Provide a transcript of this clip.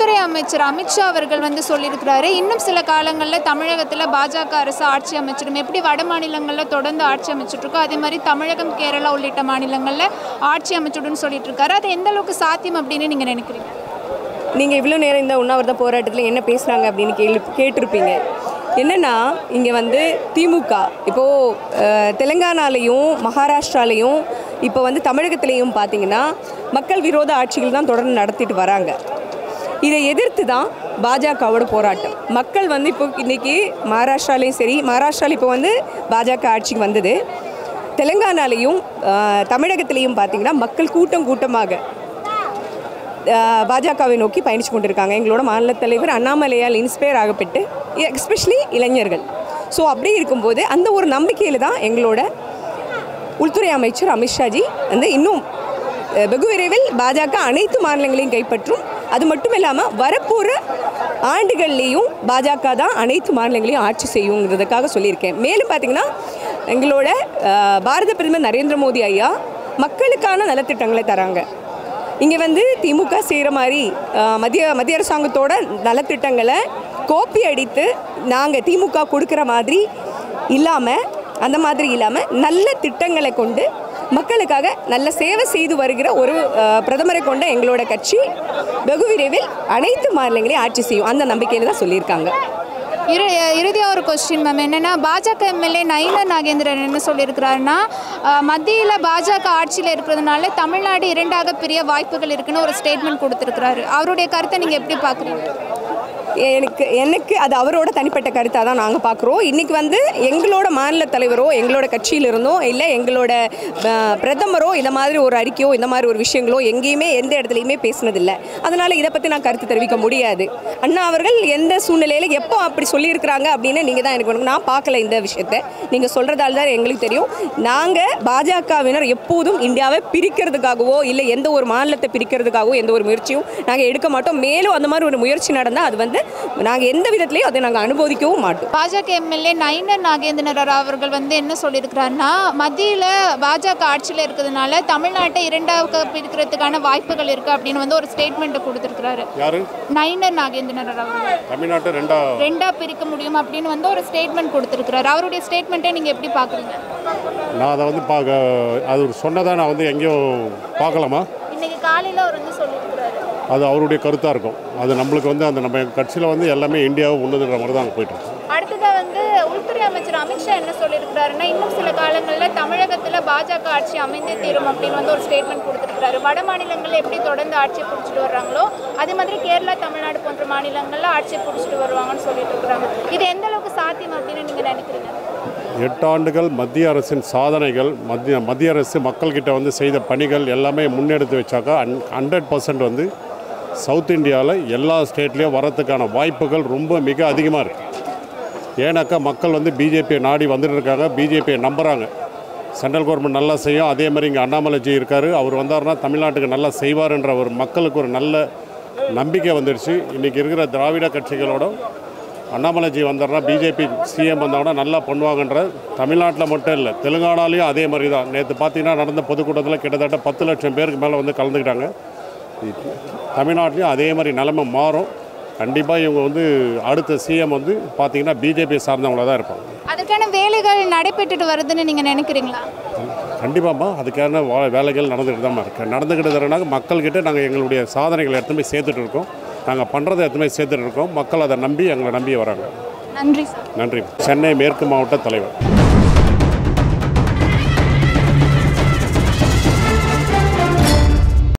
உள்துறை அமைச்சர் அமித்ஷா அவர்கள் வந்து சொல்லியிருக்கிறாரு இன்னும் சில காலங்களில் தமிழகத்தில் பாஜக அரசு ஆட்சி அமைச்சிடும் எப்படி வட மாநிலங்களில் தொடர்ந்து ஆட்சி அமைச்சிட்டு இருக்கோ அதே மாதிரி தமிழகம் கேரளா உள்ளிட்ட மாநிலங்களில் ஆட்சி அமைச்சிடும்னு சொல்லிட்டு இருக்காரு அது எந்த அளவுக்கு சாத்தியம் அப்படின்னு நீங்கள் நினைக்கிறீங்க நீங்கள் இவ்வளோ நேரம் இந்த உண்ணாவிரத போராட்டத்தில் என்ன பேசுனாங்க அப்படின்னு கேள்வி கேட்டிருப்பீங்க என்னென்னா இங்கே வந்து திமுக இப்போது தெலுங்கானாலையும் மகாராஷ்டிராலையும் இப்போ வந்து தமிழகத்திலையும் பார்த்தீங்கன்னா மக்கள் விரோத ஆட்சிகள் தான் தொடர்ந்து நடத்திட்டு வராங்க இதை எதிர்த்து தான் பாஜகவோட போராட்டம் மக்கள் வந்து இப்போ இன்றைக்கி மகாராஷ்டிராலையும் சரி மகாராஷ்டிராவில் இப்போ வந்து பாஜக ஆட்சிக்கு வந்தது தெலுங்கானாலையும் அஹ், தமிழகத்திலையும் பார்த்தீங்கன்னா மக்கள் கூட்டம் கூட்டமாக அஹ், பாஜகவை நோக்கி பயணித்து கொண்டிருக்காங்க எங்களோட மாநில தலைவர் அண்ணாமலையால் இன்ஸ்பயர் ஆகப்பட்டு எஸ்பெஷலி இளைஞர்கள் ஸோ அப்படி இருக்கும்போது அந்த ஒரு நம்பிக்கையில் தான் எங்களோட உள்துறை அமைச்சர் அமித்ஷாஜி வந்து இன்னும் அஹ், வெகு விரைவில் பாஜக அனைத்து மாநிலங்களையும் கைப்பற்றும் அது மட்டும் இல்லாமல் வரப்போகிற ஆண்டுகள்லேயும் பாஜக தான் அனைத்து மாநிலங்களையும் ஆட்சி செய்யுங்கிறதுக்காக சொல்லியிருக்கேன் மேலும் பார்த்தீங்கன்னா எங்களோட அஹ், பாரத பிரதமர் நரேந்திர மோடி ஐயா மக்களுக்கான நலத்திட்டங்களை தராங்க இங்கே வந்து திமுக செய்கிற மாதிரி அஹ், மத்திய மத்திய அரசாங்கத்தோட நலத்திட்டங்களை கோப்பி அடித்து நாங்கள் திமுக கொடுக்குற மாதிரி இல்லாமல் அந்த மாதிரி இல்லாமல் நல்ல திட்டங்களை கொண்டு மக்களுக்காக நல்ல சேவை செய்து வருகிற ஒரு அஹ், பிரதமரை கொண்ட எங்களோட கட்சி வெகு விரைவில் அனைத்து மாநிலங்களையும் ஆட்சி செய்யும் அந்த நம்பிக்கையில் தான் சொல்லியிருக்காங்க இறு இறுதியாக ஒரு கொஸ்டின் மேம் என்னென்னா பாஜக எம்எல்ஏ நயினர் நாகேந்திரன் என்ன சொல்லியிருக்கிறாருன்னா மத்தியில் பாஜக ஆட்சியில் இருக்கிறதுனால தமிழ்நாடு இரண்டாக பிரிய வாய்ப்புகள் இருக்குன்னு ஒரு ஸ்டேட்மெண்ட் கொடுத்துருக்கிறாரு அவருடைய கருத்தை நீங்கள் எப்படி பார்க்குறீங்க எனக்கு எனக்கு அது அவரோட தனிப்பட்ட கருத்தாக தான் நாங்கள் பார்க்குறோம் இன்றைக்கி வந்து எங்களோட மாநில தலைவரோ எங்களோட கட்சியிலிருந்தோ இல்லை எங்களோட அஹ், பிரதமரோ இந்த மாதிரி ஒரு அறிக்கையோ இந்த மாதிரி ஒரு விஷயங்களோ எங்கேயுமே எந்த இடத்துலையுமே பேசினதில்லை அதனால் இதை பற்றி நான் கருத்து தெரிவிக்க முடியாது அண்ணா அவர்கள் எந்த சூழ்நிலையில் எப்போ அப்படி சொல்லியிருக்கிறாங்க அப்படின்னு நீங்கள் தான் எனக்கு வேணும். நான் பார்க்கல இந்த விஷயத்தை நீங்கள் சொல்கிறதால தான் எங்களுக்கு தெரியும் நாங்கள் பாஜகவினர் எப்போதும் இந்தியாவை பிரிக்கிறதுக்காகவோ இல்லை எந்த ஒரு மாநிலத்தை பிரிக்கிறதுக்காகவோ எந்த ஒரு முயற்சியும் நாங்கள் எடுக்க மாட்டோம் மேலும் அந்த மாதிரி ஒரு முயற்சி நடந்தால் அது வந்து நாங்கள் எந்த விதத்துலையும் அதை நாங்கள் அனுபவிக்கவும் மாட்டோம் பாஜக எம்எல்ஏ நயினர் நாகேந்திரன் அவர்கள் வந்து என்ன சொல்லியிருக்கிறாருன்னா மத்தியில் பாஜக ஆட்சியில் இருக்கிறதுனால தமிழ்நாட்டை இரண்டாக பிரிக்கிறதுக்கான வாய்ப்புகள் இருக்குது அப்படின்னு வந்து ஒரு ஸ்டேட்மெண்ட்டை கொடுத்துருக்கிறாரு யாரு நயினர் நாகேந்திரன் அவர்கள் தமிழ்நாட்டை ரெண்டா ரெண்டா பிரிக்க முடியும் அப்படின்னு வந்து ஒரு ஸ்டேட்மெண்ட் கொடுத்துருக்கிறாரு அவருடைய ஸ்டேட்மெண்ட்டை நீங்கள் எப்படி பார்க்குறீங்க நான் அதை வந்து பார்க்க அது ஒரு சொன்னதை நான் வந்து எங்கேயோ பார்க்கலாமா இன்னைக்கு காலையில் அவர் வந்து சொல்லியிருக்கிறாரு அது அவருடைய கருத்தாக இருக்கும் அது நம்மளுக்கு வந்து அந்த நம்ம கட்சியில் வந்து எல்லாமே இந்தியாவை ஒன்றுன்ற மாதிரி தான் அங்கே போயிட்டு இருக்கு. அடுத்ததாக வந்து உள்துறை அமைச்சர் அமித்ஷா என்ன சொல்லியிருக்கிறாருன்னா இன்னும் சில காலங்களில் தமிழகத்தில் பாஜக ஆட்சி அமைந்தே தீரும் அப்படின்னு வந்து ஒரு ஸ்டேட்மெண்ட் கொடுத்துருக்காரு வட மாநிலங்களில் எப்படி தொடர்ந்து ஆட்சியை பிடிச்சிட்டு வர்றாங்களோ அதே மாதிரி கேரளா தமிழ்நாடு போன்ற மாநிலங்களில் ஆட்சியை பிடிச்சிட்டு வருவாங்கன்னு சொல்லிட்டு இருக்கிறாங்க இது எந்த அளவுக்கு சாத்தியம் அப்படின்னு நீங்கள் நினைக்கிறீங்க எட்டு ஆண்டுகள் மத்திய அரசின் சாதனைகள் மத்திய மத்திய அரசு மக்கள்கிட்ட வந்து செய்த பணிகள் எல்லாமே முன்னெடுத்து வச்சாக்கா அன் ஹண்ட்ரட் பர்சன்ட் வந்து சவுத் இந்தியாவில் எல்லா ஸ்டேட்லேயும் வரத்துக்கான வாய்ப்புகள் ரொம்ப மிக அதிகமாக இருக்குது ஏன்னாக்கா மக்கள் வந்து பிஜேபியை நாடி வந்துட்டு இருக்காங்க பிஜேபியை நம்புகிறாங்க சென்ட்ரல் கவர்மெண்ட் நல்லா செய்யும் அதே மாதிரி இங்கே அண்ணாமலைஜி இருக்கார் அவர் வந்தாருன்னா தமிழ்நாட்டுக்கு நல்லா செய்வார்ன்ற ஒரு மக்களுக்கு ஒரு நல்ல நம்பிக்கை வந்துடுச்சு இன்றைக்கி இருக்கிற திராவிட கட்சிகளோட அண்ணாமலைஜி வந்தாருன்னா பிஜேபி சிஎம் வந்தாங்கன்னா நல்லா பண்ணுவாங்கன்ற தமிழ்நாட்டில் மட்டும் இல்லை தெலுங்கானாலையும் அதே மாதிரி தான் நேற்று பார்த்தீங்கன்னா நடந்த பொதுக்கூட்டத்தில் கிட்டத்தட்ட பத்து லட்சம் பேருக்கு மேலே வந்து கலந்துக்கிட்டாங்க தமிழ்நாட்டிலையும் அதே மாதிரி நிலைமை மாறும் கண்டிப்பாக இவங்க வந்து அடுத்த சிஎம் வந்து பார்த்தீங்கன்னா பிஜேபி சார்ந்தவங்கள தான் இருப்பாங்க அதுக்கான வேலைகள் நடைபெற்றுட்டு வருதுன்னு நீங்கள் நினைக்கிறீங்களா கண்டிப்பாம்மா அதுக்கான வா- வேலைகள் நடந்துக்கிட்டு தான் இருக்குது நடந்துக்கிட்டு தரனாக்க மக்கள்கிட்ட நாங்கள் எங்களுடைய சாதனைகளை எடுத்துன்னு போய் சேர்த்துட்டு இருக்கோம் நாங்கள் பண்ணுறதை எடுத்துன்னு போய் சேர்த்துட்டு இருக்கோம் மக்கள் அதை நம்பி எங்களை நம்பி வராங்க நன்றி சார் நன்றி சென்னை மேற்கு மாவட்ட தலைவர்